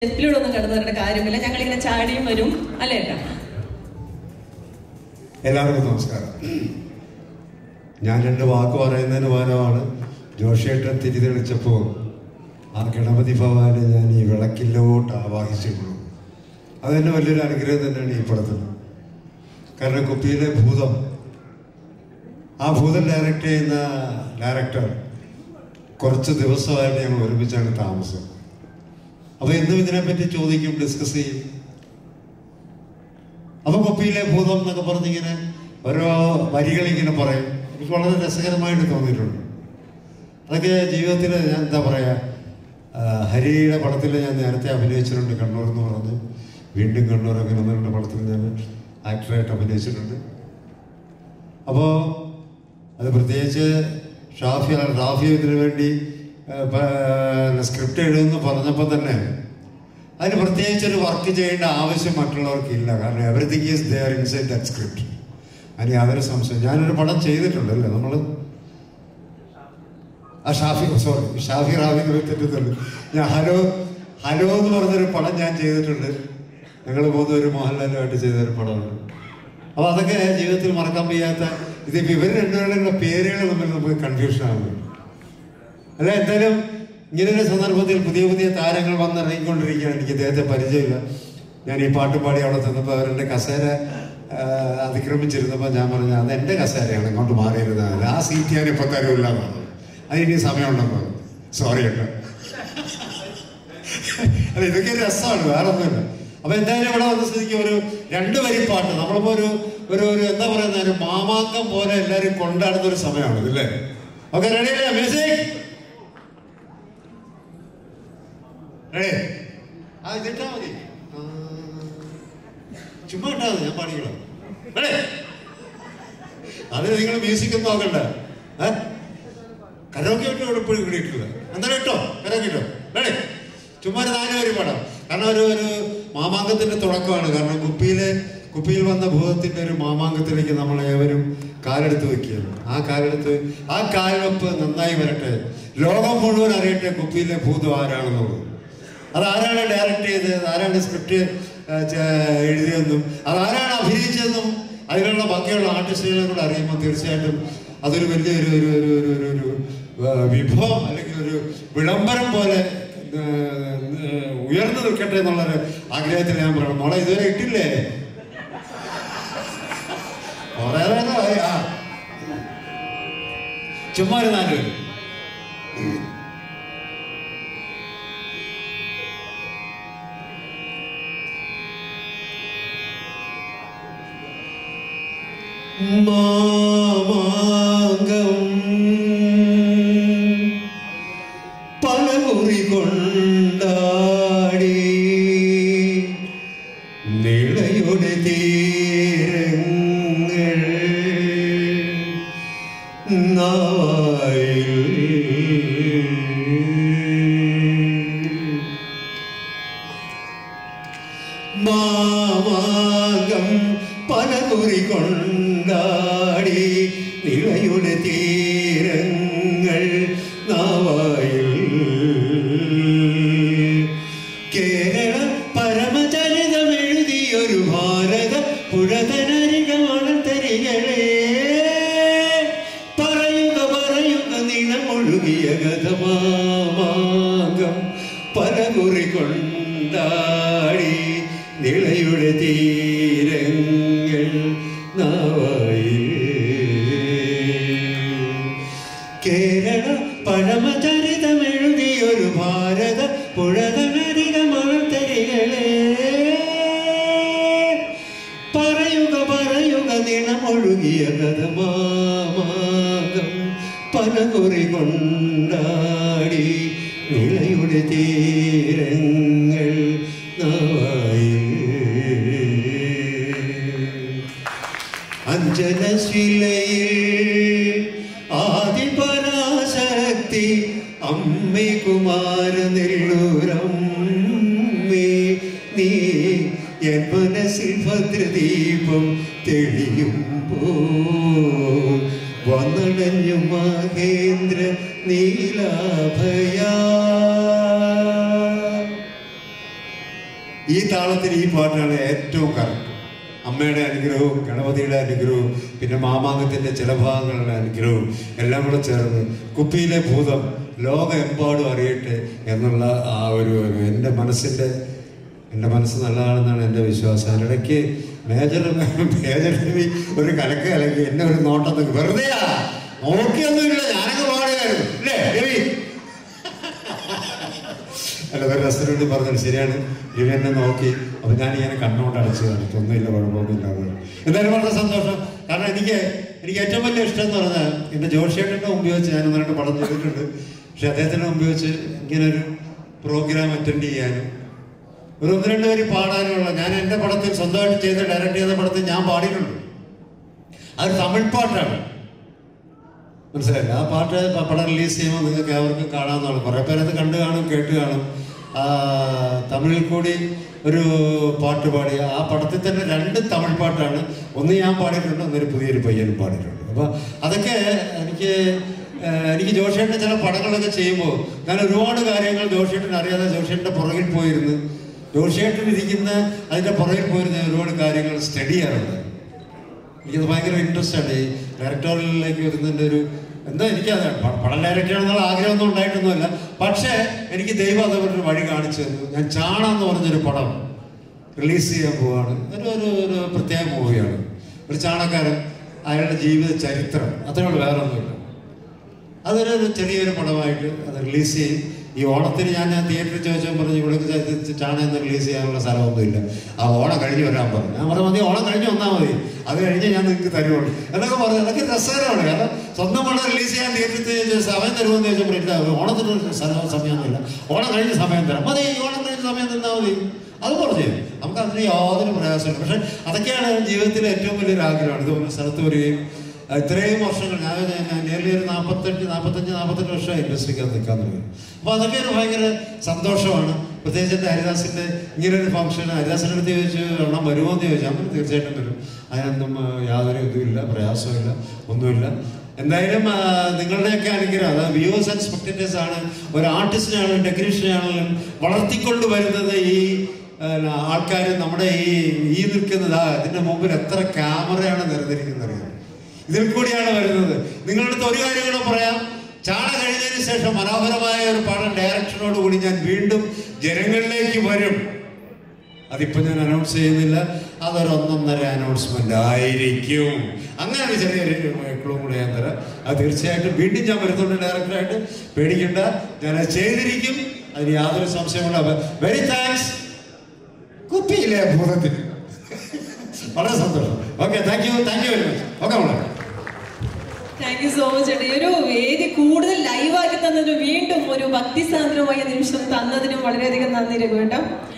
സ്റ്റെപ്പിലൂടെ ഒന്നും കടന്നു വരേണ്ട കാര്യമില്ല ഞങ്ങൾ ഇങ്ങനെ ചാടിയും വരും അല്ലേ ഏട്ടാ എല്ലാവർക്കും നമസ്കാരം ഞാൻ രണ്ട് വാക്ക് പറയുന്നതിന് പകരമാണ് ജോഷിയേട്ടൻ തിരിതെളിച്ചപ്പോൾ ആ ഗണപതി ഭഗവാനെ ഞാൻ ഈ വിളക്കിലോട്ട് ആവാഹിച്ചിട്ടുള്ളൂ അതെന്നെ വലിയൊരു അനുഗ്രഹം തന്നെയാണ് ഈ പടത്തിൽ കാരണം കുപ്പിയിലെ ഭൂതം ആ ഭൂതം ഡയറക്റ്റ് ചെയ്യുന്ന ഡയറക്ടർ കുറച്ച് ദിവസമായിട്ട് ഞങ്ങൾ ഒരുമിച്ചാണ് താമസം അപ്പോൾ എന്നും ഇതിനെപ്പറ്റി ചോദിക്കും ഡിസ്കസ് ചെയ്യും അപ്പൊ കൊപ്പിയിലെ ഭൂതം എന്നൊക്കെ പറഞ്ഞിങ്ങനെ ഓരോ വരികൾ ഇങ്ങനെ പറയും എനിക്ക് വളരെ രസകരമായിട്ട് തോന്നിയിട്ടുണ്ട് അതൊക്കെ ജീവിതത്തിൽ ഞാൻ എന്താ പറയാ ആ, ഹരിയുടെ പടത്തിൽ ഞാൻ നേരത്തെ അഭിനയിച്ചിട്ടുണ്ട് കണ്ണൂർ എന്ന് പറഞ്ഞ് വീണ്ടും കണ്ണൂർ അങ്ങനെ ഒന്ന് രണ്ട് പടത്തിൽ ഞാൻ ആക്ടറായിട്ട് അഭിനയിച്ചിട്ടുണ്ട് അപ്പോൾ അത് പ്രത്യേകിച്ച് ഷാഫി റാഫി ഇതിനു വേണ്ടി സ്ക്രിപ്റ്റ് എഴുതുമെന്ന് പറഞ്ഞപ്പോൾ തന്നെ അതിന് പ്രത്യേകിച്ച് ഒരു വർക്ക് ചെയ്യേണ്ട ആവശ്യം മറ്റുള്ളവർക്കില്ല കാരണം everything is there inside that script അതിന് യാതൊരു സംശയം ഞാനൊരു പടം ചെയ്തിട്ടുണ്ടല്ലേ നമ്മൾ ആ ഷാഫി സോറി ഷാഫി റാഫി തെറ്റുന്നുണ്ട് ഞാൻ ഹലോ ഹലോ എന്ന് പറഞ്ഞൊരു പടം ഞാൻ ചെയ്തിട്ടുണ്ട് ഞങ്ങൾ മൂന്ന് ഒരു മോഹൻലാലുമായിട്ട് ചെയ്തൊരു പടമുണ്ട് അപ്പോൾ അതൊക്കെ ജീവിതത്തിൽ മറക്കാൻ വയ്യാത്ത ഇതിപ്പോൾ ഇവർ രണ്ടുപേരുടെ പേരുകൾ തമ്മിൽ നമുക്ക് കൺഫ്യൂഷൻ ആകുന്നുണ്ട് അല്ല എന്തായാലും ഇങ്ങനൊരു സന്ദർഭത്തിൽ പുതിയ പുതിയ താരങ്ങൾ വന്നിറങ്ങിക്കൊണ്ടിരിക്കുകയാണ് എനിക്ക് ഇദ്ദേഹത്തെ പരിചയമില്ല ഞാൻ ഈ പാട്ട് പാടി അവിടെ ചെന്നപ്പോൾ അവരുടെ കസേര ആ, അതിക്രമിച്ചിരുന്നപ്പോൾ ഞാൻ പറഞ്ഞു അത് എൻ്റെ കസേരയാണ് ഇങ്ങോട്ട് മാറിയിരുന്നത് ആ സീറ്റ് ഞാൻ ഇപ്പോൾ തരൂല്ല എന്നാണ് അതിനി സമയമുണ്ടെന്ന് സോറി കേട്ടോ അല്ല ഇതൊക്കെ ഒരു രസമാണ് വേറെ ഒന്നുമില്ല അപ്പൊ എന്തായാലും ഇവിടെ വന്ന സ്ഥിതിക്ക് ഒരു രണ്ട് വരി പാട്ട് നമ്മളിപ്പോ ഒരു ഒരു ഒരു എന്താ പറയുന്ന ഒരു മാമാങ്കം പോലെ എല്ലാരും കൊണ്ടാടുന്ന ഒരു സമയമാണ് ഇല്ലേ ഓക്കെ റെഡി അല്ലേ മ്യൂസിക് റെഡി ആ ഇതിട്ടാ മതി ആ, ചുമ്മാ ഇട്ടാ മതി ഞാൻ പാടിക്കണം റെഡി അത് നിങ്ങൾ മ്യൂസിക് ഒന്നും നോക്കണ്ട ഏ കരോക്കെ ഇട്ട് ഇവിടെ ഇപ്പോഴും കിട്ടിയിട്ടില്ല എന്തായാലും ഇട്ടോ കരോക്കെ ഇട്ടോ റെഡി ചുമ്മാ ഒരു നാല് വരി പാടാം കാരണം ഒരു ഒരു മാമാങ്കത്തിന്റെ തുടക്കമാണ് കാരണം കുപ്പിയിലെ കുപ്പിയിൽ വന്ന ഭൂതത്തിന്റെ ഒരു മാമാങ്കത്തിലേക്ക് നമ്മൾ ഏവരും കാലെടുത്ത് വെക്കുകയാണ് ആ കാലെടുത്ത് ആ കാൽവെപ്പ് നന്നായി വരട്ടെ ലോകം മുഴുവൻ അറിയട്ടെ കുപ്പിയിലെ ഭൂതം ആരാണെന്നുള്ളത് അത് ആരാണ് ഡയറക്റ്റ് ചെയ്തത് ആരാണ് സ്ക്രിപ്റ്റ് എഴുതിയതെന്നും അത് ആരാണ് അഭിനയിച്ചതെന്നും അതിലുള്ള ബാക്കിയുള്ള ആർട്ടിസ്റ്റുകളെ കൂടെ അറിയുമ്പോൾ തീർച്ചയായിട്ടും അതൊരു വലിയൊരു ഒരു ഒരു ഒരു ഒരു ഒരു ആ, വിഭവം അല്ലെങ്കിൽ ഒരു വിളംബരം പോലെ ആ, ആ, ഉയർന്നു നിൽക്കട്ടെ എന്നുള്ളൊരു ആഗ്രഹത്തിൽ ഞാൻ പറയണം മോളെ ഇതുവരെ ഇട്ടില്ലേ കുറേ നേരമായി ആ ചുമ്മാ ഒരു നാല് പേര് മാമാങ്കം പലകുറി കൊണ്ടാടി നിളയുടെ തീരങ്ങൾ നായിൽ മാമാകം പലകുറി കൊണ്ടാടി നിളയുടെ തീരങ്ങൾ നാവായിൽ കേരള പരമചരിതമെഴുതിയൊരു ഭാരത പുഴതനരികമാണ് തരികളെ പറയുക പറയുക നിണമൊഴുകിയ ഗതമാമാകം പലകുറി കൊണ്ടാടി നിളയുടെ തീരങ്ങൾ നാവായിൽ കേരള പഴമചരിതമെഴുതിയൊരു ഭാരത പുഴതനരികമാർത്തരികളെ പറയുക പറയുക നിണമൊഴുകിയ കഥമാമാകം പലകുറി കൊണ്ടാടി നിളയുടെ തീരങ്ങൾ നാവായിൽ അഞ്ജനശിലയിൽ ആദിപരാശക്തി അമ്മേ കുമാര നെല്ലൂരമ്മേ നീ എൻ മനസ്സിൽ ഭദ്രദീപം തെളിയുമ്പോ വന്നടഞ്ഞു മഹേന്ദ്ര നീലാഭയ ഈ താളത്തിൽ ഈ പാട്ടാണ് ഏറ്റവും കറക്റ്റ് അമ്മയുടെ അനുഗ്രഹവും ഗണപതിയുടെ അനുഗ്രഹവും പിന്നെ മാമാങ്കത്തിൻ്റെ ചില ഭാഗങ്ങളുടെ അനുഗ്രഹവും എല്ലാം കൂടെ ചേർന്ന് കുപ്പിയിലെ ഭൂതം ലോകമെമ്പാടും അറിയട്ടെ എന്നുള്ള ആ ഒരു ഒരു എൻ്റെ മനസ്സിൻ്റെ എൻ്റെ മനസ്സ് നല്ലതാണെന്നാണ് എൻ്റെ വിശ്വാസം അതിനിടയ്ക്ക് മേജർ മേജർ രവി ഒരു കലക്ക് കലക്കി എന്നെ ഒരു നോട്ടം നോക്കി വെറുതെയാ നോക്കിയൊന്നുമില്ല ഞാനങ്ങ് പാടുകയായിരുന്നു അല്ലേ രവി അല്ല ഒരു രസത്തിന് വേണ്ടി പറഞ്ഞത് ശരിയാണ് രവി എന്നെ നോക്കി അപ്പൊ ഞാൻ ഇങ്ങനെ കണ്ണുകൊണ്ട് അടച്ചു കാണിച്ചു ഒന്നുമില്ല കുഴപ്പമൊന്നുമില്ല എന്ന് പറഞ്ഞു. എന്തായാലും വളരെ സന്തോഷം കാരണം എനിക്ക് എനിക്ക് ഏറ്റവും വലിയ ഇഷ്ടം എന്ന് പറഞ്ഞാൽ എൻ്റെ ജോഷിയേട്ടൻ്റെ മുമ്പിൽ വെച്ച് ഞാൻ ഒന്ന് രണ്ട് പടം ചെയ്തിട്ടുണ്ട് പക്ഷെ അദ്ദേഹത്തിൻ്റെ മുമ്പിൽ വെച്ച് ഇങ്ങനെ ഒരു പ്രോഗ്രാം അറ്റൻഡ് ചെയ്യാനും ഒരു ഒന്ന് രണ്ട് പേര് പാടാനുള്ള ഞാൻ എൻ്റെ പടത്തിൽ സ്വന്തമായിട്ട് ചെയ്ത് ഡയറക്റ്റ് ചെയ്ത പടത്തിൽ ഞാൻ പാടിയിട്ടുണ്ട് അത് തമിഴ് പാട്ടാണ് മനസ്സിലായില്ല ആ പാട്ട് പ- പടം റിലീസ് ചെയ്യുമ്പോൾ നിങ്ങൾക്ക് ഏവർക്കും കാണാവുന്നതാണ് കുറേ പേരത് കണ്ടു കാണും കേട്ട് കാണും ആ, തമിഴിൽ കൂടി ഒരു പാട്ട് പാടി ആ പടത്തിൽ തന്നെ രണ്ട് തമിഴ് പാട്ടാണ് ഒന്ന് ഞാൻ പാടിയിട്ടുണ്ട് ഒന്നൊരു പുതിയൊരു പയ്യനും പാടിയിട്ടുണ്ട് അപ്പോൾ അതൊക്കെ എനിക്ക് ഏഹ്, എനിക്ക് ജോഷേട്ടൻ്റെ ചില പടങ്ങളൊക്കെ ചെയ്യുമ്പോൾ ഞാൻ ഒരുപാട് കാര്യങ്ങൾ ജോഷേട്ടൻ അറിയാതെ ജോഷേട്ടൻ്റെ പുറകിൽ പോയിരുന്ന് ജോഷേട്ടൻ ഇരിക്കുന്ന അതിൻ്റെ പുറകിൽ പോയിരുന്ന ഒരുപാട് കാര്യങ്ങൾ സ്റ്റഡി ചെയ്യാറുണ്ട് എനിക്കത് ഭയങ്കര ഇൻട്രസ്റ്റ് ആണ് ഈ ഡയറക്ടോറിയലിലേക്ക് വരുന്നതിൻ്റെ ഒരു എന്താ എനിക്കത് പ- പടം ഡയറക്ടർ എന്നുള്ള ആഗ്രഹമൊന്നും ഉണ്ടായിട്ടൊന്നുമില്ല പക്ഷേ എനിക്ക് ദൈവം അതേപോലെ വഴി കാണിച്ചു തന്നു ഞാൻ ചാണ എന്ന് പറഞ്ഞൊരു പടം റിലീസ് ചെയ്യാൻ പോവാണ് ഒരു ഒരു ഒരു പ്രത്യേക മൂവിയാണ് ഒരു ചാണക്കാരൻ അയാളുടെ ജീവിത ചരിത്രം അത്രേ ഉള്ളൂ വേറെ ഒന്നുമില്ല അതൊരു ഒരു ചെറിയൊരു പടമായിട്ട് അത് റിലീസ് ചെയ്യും ഈ ഓണത്തിന് ഞാൻ ഞാൻ തിയേറ്ററിൽ ചോദിച്ചാൽ പറഞ്ഞു ഇവിടെ ചാണകം റിലീസ് ചെയ്യാനുള്ള സ്ഥലമൊന്നുമില്ല ആ ഓണം കഴിഞ്ഞ് വരാൻ പറഞ്ഞു ഞാൻ പറഞ്ഞു മതി ഓണം കഴിഞ്ഞ് വന്നാൽ മതി അത് കഴിഞ്ഞ് ഞാൻ നിങ്ങൾക്ക് തരുള്ളൂ എന്നൊക്കെ പറഞ്ഞു അതൊക്കെ രസകരമാണ് കാരണം സ്വന്തം പടം റിലീസ് ചെയ്യാൻ തിയേറ്ററിൽ സമയം തരുമെന്ന് ചോദിച്ചപ്പോൾ ഇല്ല ഓണത്തിന് ഒരു സ്ഥലം സമയമൊന്നുമില്ല ഓണം കഴിഞ്ഞ് സമയം തരാം മതി ഈ ഓണം കഴിഞ്ഞ് സമയം തന്നാൽ മതി അത് പറഞ്ഞു നമുക്ക് അതിന് യാതൊരു പ്രയാസമില്ല പക്ഷെ അതൊക്കെയാണ് ജീവിതത്തിലെ ഏറ്റവും വലിയൊരു ആഗ്രഹമാണ് ഇതുപോലെ സ്ഥലത്ത് വരികയും ആ, ഇത്രയും വർഷങ്ങൾ ഞാൻ ഞാൻ നേരിൽ ഒരു നാൽപ്പത്തെട്ട് നാൽപ്പത്തഞ്ച് നാൽപ്പത്തെട്ട് വർഷം ഇൻഡസ്ട്രിക്കകത്ത് നിൽക്കാൻ തുടങ്ങി അപ്പോൾ അതൊക്കെ ഒരു ഭയങ്കര സന്തോഷമാണ് പ്രത്യേകിച്ച് എൻ്റെ ഹരിദാസിൻ്റെ ഇങ്ങനെ ഒരു ഫംഗ്ഷൻ ഹരിദാസിൻ്റെ അടുത്ത് ചോദിച്ചു എണ്ണം വരുമോ എന്ന് ചോദിച്ചു അങ്ങനെ തീർച്ചയായിട്ടും വരും അതിനൊന്നും ആ, യാതൊരു ഇതുമില്ല പ്രയാസമില്ല ഒന്നുമില്ല എന്തായാലും ആ, നിങ്ങളുടെയൊക്കെ അനുഗ്രഹം അതായത് വ്യൂവേഴ്സ് ആൻഡ് സ്പെക്ടേറ്റേഴ്സ് ആണ് ഒരു ആർട്ടിസ്റ്റിനാണെങ്കിലും ടെക്നീഷ്യനാണെങ്കിലും വളർത്തിക്കൊണ്ട് വരുന്നത് ഈ ആൾക്കാർ നമ്മുടെ ഈ ഈ നിൽക്കുന്നത് ആ ഇതിന്റെ മുമ്പിൽ എത്ര ക്യാമറയാണ് നിരന്നിരിക്കുന്നത് അറിയാം ഇതിൽ കൂടിയാണ് വരുന്നത് നിങ്ങളുടെ അടുത്ത് ഒരു കാര്യം കൂടെ പറയാം ചാണ കഴിഞ്ഞതിന് ശേഷം മനോഹരമായ ഒരു പടം ഡയറക്ഷനോട് കൂടി ഞാൻ വീണ്ടും ജനങ്ങളിലേക്ക് വരും അതിപ്പോ ഞാൻ അനൗൺസ് ചെയ്യുന്നില്ല അതൊരു ഒന്നൊന്നര അനൗൺസ്മെന്റ് ആയിരിക്കും അങ്ങനെ ഒരു ചെറിയൊരു ക്ലൂ കൂടെ ഞാൻ തരാം അത് തീർച്ചയായിട്ടും വീണ്ടും ഞാൻ വരുന്നുണ്ട് ഡയറക്ടറായിട്ട് പേടിക്കണ്ട ഞാൻ അത് ചെയ്തിരിക്കും അതിന് യാതൊരു സംശയമുള്ള വെരി താങ്ക്സ് കുപ്പിയിലെ ഭൂതത്തിന് വളരെ സന്തോഷം okay thank you thank you very much okay മോളെ താങ്ക് യു സോ മച്ച് ചേട്ടാ ഈ ഒരു വേദി കൂടുതൽ ലൈവാക്കി തന്നതിന് വീണ്ടും ഒരു ഭക്തിസാന്ദ്രമായ നിമിഷം തന്നതിനും വളരെയധികം നന്ദി രഘു കേട്ടോ